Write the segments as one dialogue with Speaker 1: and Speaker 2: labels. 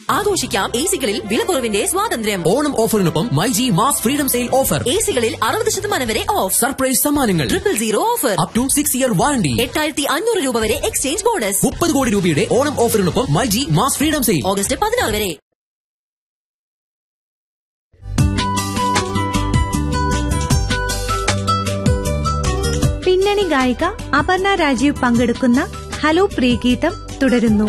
Speaker 1: ആഘോഷിക്കാം എ സികളിൽ വിലക്കുറവിന്റെ സ്വാതന്ത്ര്യം
Speaker 2: ഓണം ഓഫറിനൊപ്പം myG mass freedom sale offer
Speaker 1: A സികളിൽ അറുപത് ശതമാനം വരെ ഓഫ്
Speaker 2: സർപ്രൈസ് സമ്മാനങ്ങൾ
Speaker 1: triple zero offer
Speaker 2: up to six year warranty
Speaker 1: എട്ടായിരത്തി അഞ്ഞൂറ് രൂപ വരെ എക്സ്ചേഞ്ച് ബോണസ്
Speaker 2: മുപ്പത് കോടി രൂപയുടെ ഓണം ഓഫറിനൊപ്പം myG mass freedom sale
Speaker 1: August പതിനാറ് വരെ
Speaker 3: പിന്നണി ഗായിക അപർണ രാജീവ് പങ്കെടുക്കുന്ന ഹലോ പ്രിയഗീതം തുടരുന്നു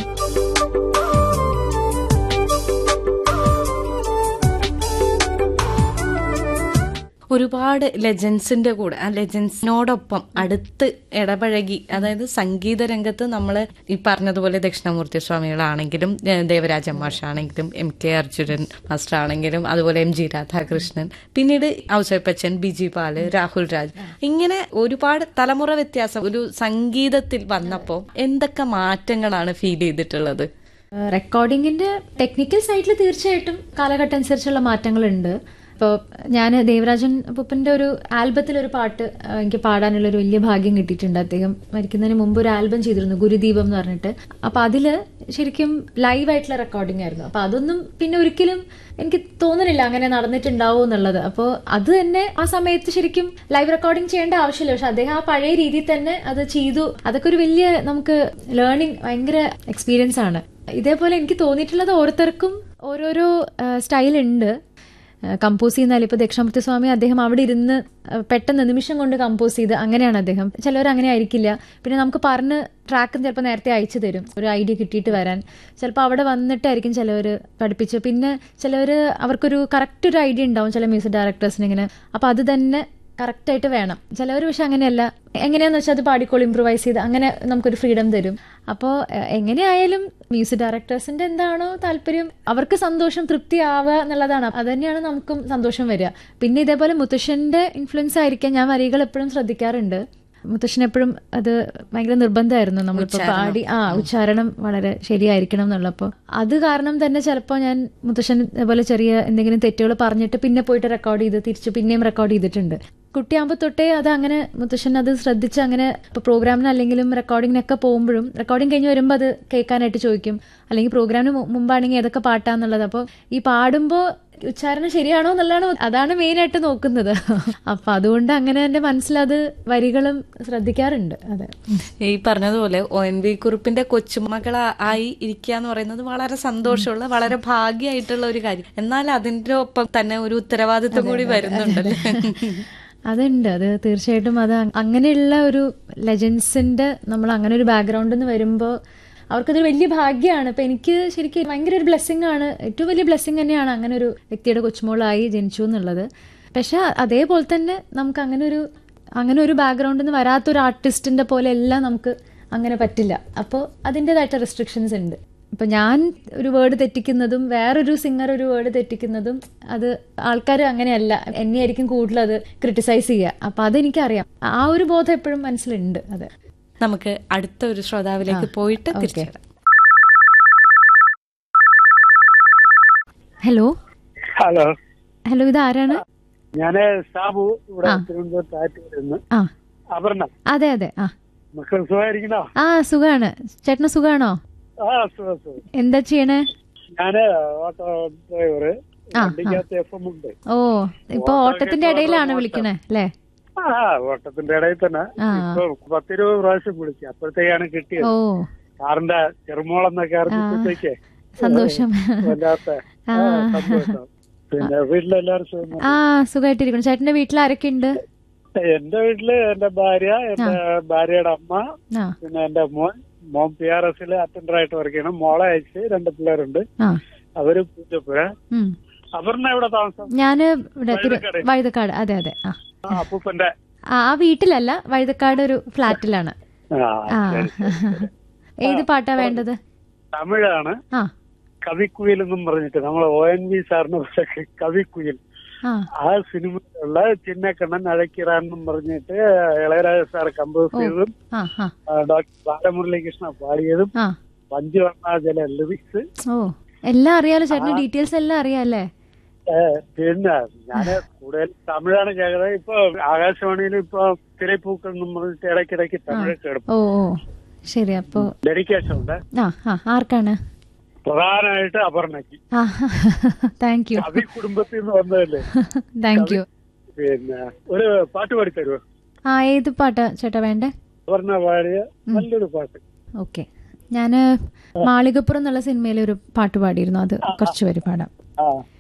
Speaker 4: ഒരുപാട് ലെജൻസിന്റെ കൂടെ ആ ലെജൻസിനോടൊപ്പം അടുത്ത് ഇടപഴകി അതായത് സംഗീത രംഗത്ത് നമ്മൾ ഈ പറഞ്ഞതുപോലെ ദക്ഷിണമൂർത്തി സ്വാമികളാണെങ്കിലും ഏഹ് ദേവരാജ മാഷാണെങ്കിലും എം കെ അർജുനൻ മാസ്റ്റർ ആണെങ്കിലും അതുപോലെ എം ജി രാധാകൃഷ്ണൻ പിന്നീട് ഔസേപ്പച്ചൻ ബിജി പാല് രാഹുൽ രാജ് ഇങ്ങനെ ഒരുപാട് തലമുറ വ്യത്യാസം ഒരു സംഗീതത്തിൽ വന്നപ്പോൾ എന്തൊക്കെ മാറ്റങ്ങളാണ് ഫീൽ ചെയ്തിട്ടുള്ളത്
Speaker 5: റെക്കോർഡിങ്ങിന്റെ ടെക്നിക്കൽ സൈഡിൽ തീർച്ചയായിട്ടും കാലഘട്ടം അനുസരിച്ചുള്ള മാറ്റങ്ങളുണ്ട് ഇപ്പോൾ ഞാൻ ദേവരാജൻ അപ്പൂപ്പന്റെ ഒരു ആൽബത്തിൽ ഒരു പാട്ട് ആ, എനിക്ക് പാടാനുള്ള ഒരു വലിയ ഭാഗ്യം കിട്ടിയിട്ടുണ്ട് അദ്ദേഹം മരിക്കുന്നതിന് മുമ്പ് ഒരു ആൽബം ചെയ്തിരുന്നു ഗുരുദീപം എന്ന് പറഞ്ഞിട്ട് അപ്പൊ അതില് ശരിക്കും ലൈവ് ആയിട്ടുള്ള റെക്കോർഡിംഗ് ആയിരുന്നു അപ്പൊ അതൊന്നും പിന്നെ ഒരിക്കലും എനിക്ക് തോന്നുന്നില്ല അങ്ങനെ നടന്നിട്ടുണ്ടാവും എന്നുള്ളത് അപ്പോൾ അത് തന്നെ ആ സമയത്ത് ശരിക്കും ലൈവ് റെക്കോർഡിംഗ് ചെയ്യേണ്ട ആവശ്യമില്ല പക്ഷെ അദ്ദേഹം ആ പഴയ രീതിയിൽ തന്നെ അത് ചെയ്തു അതൊക്കെ ഒരു വലിയ നമുക്ക് ലേണിംഗ് ഭയങ്കര എക്സ്പീരിയൻസ് ആണ് ഇതേപോലെ എനിക്ക് തോന്നിയിട്ടുള്ളത് ഓരോരുത്തർക്കും ഓരോരോ സ്റ്റൈൽ ഉണ്ട് കമ്പോസ് ചെയ്യുന്നാൽ ഇപ്പൊ ദക്ഷിണാമൂർത്തി സ്വാമി അദ്ദേഹം അവിടെ ഇരുന്ന് ആ, പെട്ടെന്ന് നിമിഷം കൊണ്ട് കമ്പോസ് ചെയ്ത് അങ്ങനെയാണ് അദ്ദേഹം ചിലവർ അങ്ങനെ ആയിരിക്കില്ല പിന്നെ നമുക്ക് പറഞ്ഞ് ട്രാക്കും ചിലപ്പോൾ നേരത്തെ അയച്ചു തരും ഒരു ഐഡിയ കിട്ടിയിട്ട് വരാൻ ചിലപ്പോൾ അവിടെ വന്നിട്ടായിരിക്കും ചിലവർ പഠിപ്പിച്ച് പിന്നെ ചിലവർ അവർക്കൊരു കറക്റ്റ് ഒരു ഐഡിയ ഉണ്ടാവും ചില മ്യൂസിക് ഡയറക്ടേഴ്സിന് ഇങ്ങനെ അപ്പോൾ അത് തന്നെ കറക്റ്റ് ആയിട്ട് വേണം ചിലവർ പക്ഷെ അങ്ങനെയല്ല എങ്ങനെയാന്ന് വെച്ചാൽ അത് പാടിക്കോൾ ഇമ്പ്രൂവൈസ് ചെയ്ത് അങ്ങനെ നമുക്കൊരു ഫ്രീഡം തരും അപ്പോൾ എങ്ങനെയായാലും മ്യൂസിക് ഡയറക്ടേഴ്സിന്റെ എന്താണോ താല്പര്യം അവർക്ക് സന്തോഷം തൃപ്തി ആവുക എന്നുള്ളതാണ് അത് തന്നെയാണ് നമുക്കും സന്തോഷം വരിക പിന്നെ ഇതേപോലെ മുത്തശ്ശന്റെ ഇൻഫ്ലുവൻസ് ആയിരിക്കാം ഞാൻ വരികൾ എപ്പോഴും ശ്രദ്ധിക്കാറുണ്ട് മുത്തശ്ശൻ എപ്പോഴും അത് ഭയങ്കര നിർബന്ധമായിരുന്നു നമ്മളിപ്പോ പാടി ആ ഉച്ചാരണം വളരെ ശരിയായിരിക്കണം എന്നുള്ളപ്പോൾ അത് കാരണം തന്നെ ചിലപ്പോൾ ഞാൻ മുത്തശ്ശൻ ഇതേപോലെ ചെറിയ എന്തെങ്കിലും തെറ്റുകൾ പറഞ്ഞിട്ട് പിന്നെ പോയിട്ട് റെക്കോർഡ് ചെയ്ത് തിരിച്ച് പിന്നെയും റെക്കോർഡ് ചെയ്തിട്ടുണ്ട് കുട്ടിയാകുമ്പോൾ തൊട്ടേ അത് അങ്ങനെ മുത്തശ്ശൻ അത് ശ്രദ്ധിച്ച് അങ്ങനെ ഇപ്പോൾ പ്രോഗ്രാമിന് അല്ലെങ്കിലും റെക്കോർഡിങ്ങിനൊക്കെ പോകുമ്പോഴും റെക്കോർഡിംഗ് കഴിഞ്ഞ് വരുമ്പോൾ അത് കേൾക്കാനായിട്ട് ചോദിക്കും അല്ലെങ്കിൽ പ്രോഗ്രാമിന് മു- മുമ്പാണെങ്കിൽ ഏതൊക്കെ പാട്ടാന്നുള്ളത് അപ്പോൾ ഈ പാടുമ്പോൾ ഉച്ചാരണം ശരിയാണോ എന്നുള്ളതാണ് അതാണ് മെയിൻ ആയിട്ട് നോക്കുന്നത് അപ്പൊ അതുകൊണ്ട് അങ്ങനെ എന്റെ മനസ്സിലത് വരികളും ശ്രദ്ധിക്കാറുണ്ട് അതെ
Speaker 4: ഈ പറഞ്ഞതുപോലെ ഒ എൻ വി കുറിപ്പിന്റെ കൊച്ചുമകള ആയി ഇരിക്കുക എന്ന് പറയുന്നത് വളരെ സന്തോഷമുള്ള വളരെ ഭാഗ്യമായിട്ടുള്ള ഒരു കാര്യം എന്നാൽ അതിന്റെ ഒപ്പം തന്നെ ഒരു ഉത്തരവാദിത്വം കൂടി വരുന്നുണ്ടല്ലേ
Speaker 5: അതുണ്ട് അത് തീർച്ചയായിട്ടും അത് അങ്ങനെയുള്ള ഒരു ലെജൻസിന്റെ നമ്മൾ അങ്ങനെ ഒരു ബാക്ക്ഗ്രൗണ്ടിൽ നിന്ന് വരുമ്പോൾ അവർക്കതൊരു വലിയ ഭാഗ്യമാണ് ഇപ്പൊ എനിക്ക് ശരിക്കും ഭയങ്കര ഒരു ബ്ലെസ്സിങ് ആണ് ഏറ്റവും വലിയ ബ്ലെസ്സിങ് തന്നെയാണ് അങ്ങനെ ഒരു വ്യക്തിയുടെ കൊച്ചുമോളായി ജനിച്ചു എന്നുള്ളത് പക്ഷെ അതേപോലെ തന്നെ നമുക്ക് അങ്ങനെ ഒരു അങ്ങനെ ഒരു ബാക്ക്ഗ്രൗണ്ടിൽ നിന്ന് വരാത്തൊരു ആർട്ടിസ്റ്റിന്റെ പോലെ എല്ലാം നമുക്ക് അങ്ങനെ പറ്റില്ല അപ്പോൾ അതിൻ്റെതായിട്ട് റെസ്ട്രിക്ഷൻസ് ഉണ്ട് ഇപ്പൊ ഞാൻ ഒരു വേർഡ് തെറ്റിക്കുന്നതും വേറൊരു സിംഗർ ഒരു വേർഡ് തെറ്റിക്കുന്നതും അത് ആൾക്കാർ അങ്ങനെയല്ല എന്നെയായിരിക്കും കൂടുതൽ അത് ക്രിട്ടിസൈസ് ചെയ്യുക അപ്പൊ അതെനിക്കറിയാം ആ ഒരു ബോധം എപ്പോഴും മനസ്സിലുണ്ട് അതെ
Speaker 4: നമുക്ക് അടുത്ത ഒരു ശ്രോതാവിലേക്ക് പോയിട്ട്
Speaker 5: ഓക്കേ.
Speaker 4: തിരിച്ചു
Speaker 5: ഹലോ
Speaker 6: ഹലോ
Speaker 5: ഹലോ ഇത് ആരാണ്
Speaker 6: ഞാന് സാബു ഇവിടെ
Speaker 5: ആ.
Speaker 6: തിരുവനന്തപുരത്ത് ആറ്റിരുന്ന്
Speaker 5: ആ
Speaker 6: അപർണ
Speaker 5: അതെ അതെ ആ
Speaker 6: മക്കൾ സുഖമായിരിക്കണോ
Speaker 5: ആ സുഖാണ് ചേട്ടന് സുഖാണോ
Speaker 6: ആ സുഖം സുഖം
Speaker 5: എന്താ ചെയ്യണേ
Speaker 6: ഞാന് ഓട്ടോ ഡ്രൈവർ
Speaker 5: ആ,
Speaker 6: വണ്ടിക്കകത്ത് എഫ് എം ഉണ്ട്
Speaker 5: ഓ ഇപ്പൊ ഓട്ടത്തിന്റെ ഇടയിലാണ് വിളിക്കണേ അല്ലേ
Speaker 6: ആ ഓട്ടത്തിന്റെ ഇടയിൽ തന്നെ
Speaker 5: ആ.
Speaker 6: ഇപ്പൊ പത്തിരുപത് പ്രാവശ്യം വിളിച്ചു അപ്പോഴത്തേക്കാണ് കിട്ടിയത്
Speaker 5: ഓ
Speaker 6: കാറിന്റെ ചെറുമോളെന്നൊക്കെ അറിഞ്ഞപ്പോഴത്തേക്ക്
Speaker 5: സന്തോഷം
Speaker 6: വല്ലാത്ത
Speaker 5: ആ.
Speaker 6: ആ, സന്തോഷം പിന്നെ വീട്ടിലെല്ലാവരും സുഖം
Speaker 5: ആ സുഖമായിട്ടിരിക്കണം ചേട്ടന്റെ വീട്ടിൽ ആരൊക്കെ ഉണ്ട്
Speaker 6: എന്റെ വീട്ടില് എന്റെ ഭാര്യ എന്റെ ഭാര്യയുടെ അമ്മ
Speaker 5: ആ
Speaker 6: പിന്നെ എന്റെ മോൻ മോൻ പി ആർ എസിൽ അറ്റൻഡർ ആയിട്ട് വർക്ക് ചെയ്യണം മോളെ അയച്ച് രണ്ട് പിള്ളേരുണ്ട്
Speaker 5: ആ
Speaker 6: അവര് പൂജപ്പുര
Speaker 5: ഉം
Speaker 6: അപർണ എവിടെ താമസം
Speaker 5: ഞാന് ഇവിടെ തിരു-
Speaker 6: വഴുതക്കാട്.
Speaker 5: വഴുതക്കാട് അതെ അതെ ആ
Speaker 6: ആ, അപ്പൂപ്പന്റെ
Speaker 5: ആ ആ വീട്ടിലല്ല വഴുതക്കാട് ഒരു ഫ്ലാറ്റിലാണ്
Speaker 6: ആ
Speaker 5: ആ
Speaker 6: ശരി, ശരി, ശരി.
Speaker 5: ഏത് പാട്ടാ വേണ്ടത്
Speaker 6: തമിഴാണ്
Speaker 5: ആ
Speaker 6: കവിക്കുയിൽ എന്നും പറഞ്ഞിട്ട് നമ്മളെ ഒ എൻ വി സാറിന് പറഞ്ഞ കവിക്കുയിൽ
Speaker 5: ആ
Speaker 6: ആ സിനിമയിലുള്ള ചിന്നക്കണ്ണൻ അഴക്കിറാൻ എന്നും പറഞ്ഞിട്ട് ഇളയരാജ സാർ കമ്പോസ് ചെയ്തതും
Speaker 5: ആ ആ
Speaker 6: ആ, ഡോക്ടർ ബാലമുരളികൃഷ്ണ പാടിയതും
Speaker 5: ആ
Speaker 6: പഞ്ചു വർണ്ണാചല ലിറിക്സ്
Speaker 5: ഓ എല്ലാം അറിയാലോ ചേട്ടന് ഡീറ്റെയിൽസ് എല്ലാം അറിയാല്ലേ
Speaker 6: പിന്നെ ഞാന് കൂടുതൽ തമിഴാണ് കേൾക്കുന്നത് ഇപ്പൊ ആകാശവാണിയിൽ ഇപ്പൊ തിരപ്പൂക്കൾ എന്നും പറഞ്ഞിട്ട് ഇടയ്ക്കിടയ്ക്ക് തമിഴ് കേൾക്കും
Speaker 5: ഓ ഓ ശരി അപ്പോ
Speaker 6: ഡെഡിക്കേഷൻ ഉണ്ട്
Speaker 5: ആ ആ ആർക്കാണ്
Speaker 6: പ്രധാനമായിട്ട് അപർണയ്ക്ക്
Speaker 5: ആ താങ്ക് യു
Speaker 6: കവി കുടുംബത്തിൽ നിന്ന് വന്നതല്ലേ
Speaker 5: താങ്ക് യു
Speaker 6: പിന്നെ ഒരു പാട്ട് പാടി തരുമോ
Speaker 5: ആ ഏത് പാട്ടാ ചേട്ടാ വേണ്ടേ
Speaker 6: അപർണ പാടിയ നല്ലൊരു പാട്ട്
Speaker 5: ഓക്കെ ഞാന് മാളികപ്പുറം എന്നുള്ള സിനിമയിലെ ഒരു പാട്ട് പാടിയിരുന്നു അത് കുറച്ച് പേര് പാടാം
Speaker 6: ആ